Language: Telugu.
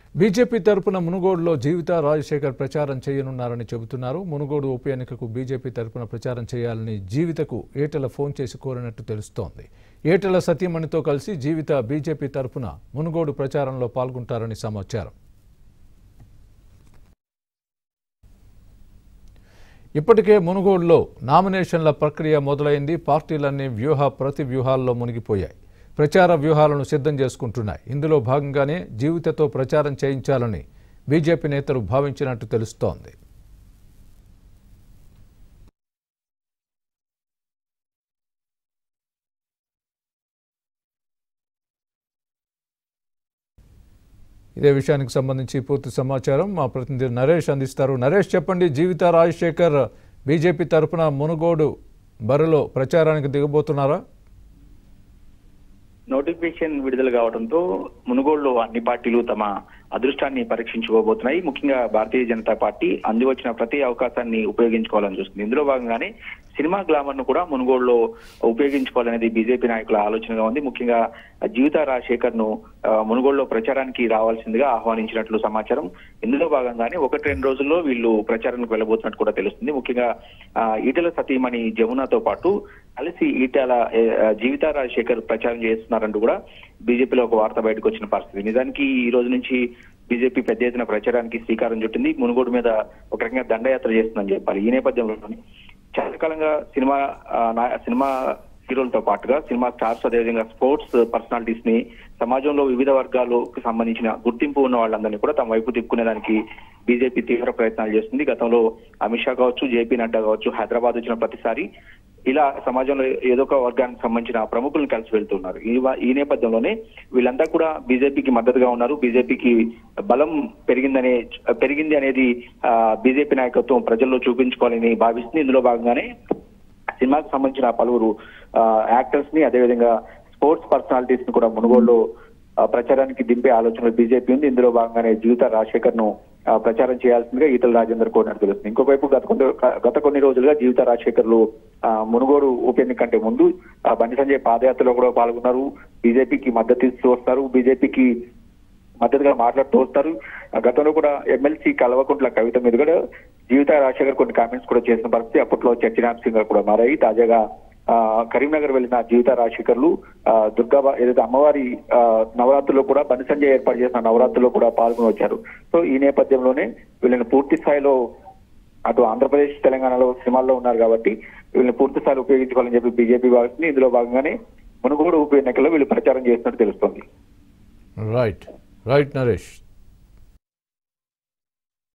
బీజేపీ తరపున మునుగోడులో జీవిత రాజశేఖర్ ప్రచారం చేయనున్నారని చెబుతున్నారు మునుగోడు ఉప ఎన్నికకు బీజేపీ తరపున ప్రచారం చేయాలని జీవితకు ఏటల ఫోన్ చేసి కోరినట్టు తెలుస్తోంది ఏటల సతీమణితో కలిసి జీవిత బీజేపీ తరపున మునుగోడు ప్రచారంలో పాల్గొంటారని సమాచారం ఇప్పటికే మునుగోడులో నామినేషన్ల ప్రక్రియ మొదలైంది పార్టీలన్నీ వ్యూహ ప్రతి వ్యూహాల్లో మునిగిపోయాయి ప్రచార వ్యూహాలను సిద్ధం చేసుకుంటున్నాయి ఇందులో భాగంగానే జీవితతో ప్రచారం చేయించాలని బీజేపీ నేతలు భావించినట్టు తెలుస్తోంది ఇదే విషయానికి సంబంధించి పూర్తి సమాచారం మా ప్రతినిధి నరేష్ అందిస్తారు నరేష్ చెప్పండి జీవిత రాజశేఖర్ బీజేపీ తరపున మునుగోడు బరిలో ప్రచారానికి దిగబోతున్నారా నోటిఫికేషన్ విడుదల కావడంతో మునుగోడులో అన్ని పార్టీలు తమ అదృష్టాన్ని పరీక్షించుకోబోతున్నాయి ముఖ్యంగా భారతీయ జనతా పార్టీ అందివచ్చిన ప్రతి అవకాశాన్ని ఉపయోగించుకోవాలని చూస్తుంది ఇందులో భాగంగానే సినిమా గ్లామర్ ను కూడా మునుగోడులో ఉపయోగించుకోవాలనేది బీజేపీ నాయకుల ఆలోచనగా ఉంది ముఖ్యంగా జీవిత రాజశేఖర్ ను ఆ, మునుగోడులో ప్రచారానికి రావాల్సిందిగా ఆహ్వానించినట్లు సమాచారం ఇందులో భాగంగానే ఒకటి రెండు రోజుల్లో వీళ్ళు ప్రచారానికి వెళ్ళబోతున్నట్టు కూడా తెలుస్తుంది ముఖ్యంగా ఆ, ఈటెల సతీమణి జమునాతో పాటు కలిసి ఈటెల ఏ, ఆ, జీవిత రాజశేఖర్ ప్రచారం చేస్తున్నారంటూ కూడా బీజేపీలో ఒక వార్త బయటకు వచ్చిన పరిస్థితి నిజానికి ఈ రోజు నుంచి బీజేపీ పెద్ద ఎత్తున ప్రచారానికి శ్రీకారం చుట్టింది మునుగోడు మీద ఒక రకంగా దండయాత్ర చేస్తుందని చెప్పాలి ఈ నేపథ్యంలోనే చాలా కాలంగా సినిమా ఆ, నా- సినిమా హీరోలతో పాటుగా సినిమా స్టార్స్ అదేవిధంగా స్పోర్ట్స్ పర్సనాలిటీస్ ని సమాజంలో వివిధ వర్గాలకు సంబంధించిన గుర్తింపు ఉన్న వాళ్ళందరినీ కూడా తమ వైపు తిప్పుకునేదానికి బీజేపీ తీవ్ర ప్రయత్నాలు చేస్తుంది గతంలో అమిత్ షా కావచ్చు జేపీ నడ్డా కావచ్చు హైదరాబాద్ వచ్చిన ప్రతిసారి ఇలా సమాజంలో ఏదో ఒక వర్గానికి సంబంధించిన ప్రముఖులను కలిసి వెళ్తున్నారు ఈ వ- ఈ నేపథ్యంలోనే వీళ్ళంతా కూడా బీజేపీకి మద్దతుగా ఉన్నారు బీజేపీకి బలం పెరిగిందనే పెరిగింది అనేది ఆ, బీజేపీ నాయకత్వం ప్రజల్లో చూపించుకోవాలని భావిస్తుంది ఇందులో భాగంగానే సినిమాకి సంబంధించిన పలువురు ఆ, యాక్టర్స్ ని అదేవిధంగా స్పోర్ట్స్ పర్సనాలిటీస్ ని కూడా మునుగోడులో ఆ, ప్రచారానికి దింపే ఆలోచనలో బీజేపీ ఉంది ఇందులో భాగంగానే జీవిత రాజశేఖర్ ను ఆ, ప్రచారం చేయాల్సిందిగా ఈటల రాజేందర్ కోరినట్టు తెలుస్తుంది ఇంకోవైపు గత కొన్ని గత కొన్ని రోజులుగా జీవిత రాజశేఖర్లు ఆ, మునుగోడు ఉప ఎన్నిక కంటే ముందు ఆ, బండి సంజయ్ పాదయాత్రలో కూడా పాల్గొన్నారు బీజేపీకి మద్దతు ఇస్తూ వస్తారు బీజేపీకి మద్దతుగా మాట్లాడుతూ వస్తారు ఆ గతంలో కూడా ఎమ్మెల్సీ కల్వకుంట్ల కవిత మీద కూడా జీవిత రాజశేఖర్ కొన్ని కామెంట్స్ కూడా చేసిన పరిస్థితి అప్పట్లో చర్చనాంశంగా కూడా మారాయి తాజాగా ఆ, కరీంనగర్ వెళ్లిన జీవిత రాజశేఖర్లు ఆ, దుర్గా ఏదైతే అమ్మవారి ఆ, నవరాత్రుల్లో కూడా బండి సంజయ్ ఏర్పాటు చేసిన నవరాత్రుల్లో కూడా పాల్గొని వచ్చారు సో ఈ నేపథ్యంలోనే వీళ్ళని పూర్తి స్థాయిలో అటు ఆంధ్రప్రదేశ్ తెలంగాణలో సినిమాల్లో ఉన్నారు కాబట్టి వీళ్ళని పూర్తి స్థాయిలో ఉపయోగించుకోవాలని చెప్పి బీజేపీ భావిస్తుంది ఇందులో భాగంగానే మునుగోడు ఉప ఎన్నికల్లో వీళ్ళు ప్రచారం చేస్తున్నట్టు తెలుస్తోంది రైట్ రైట్ నరేష్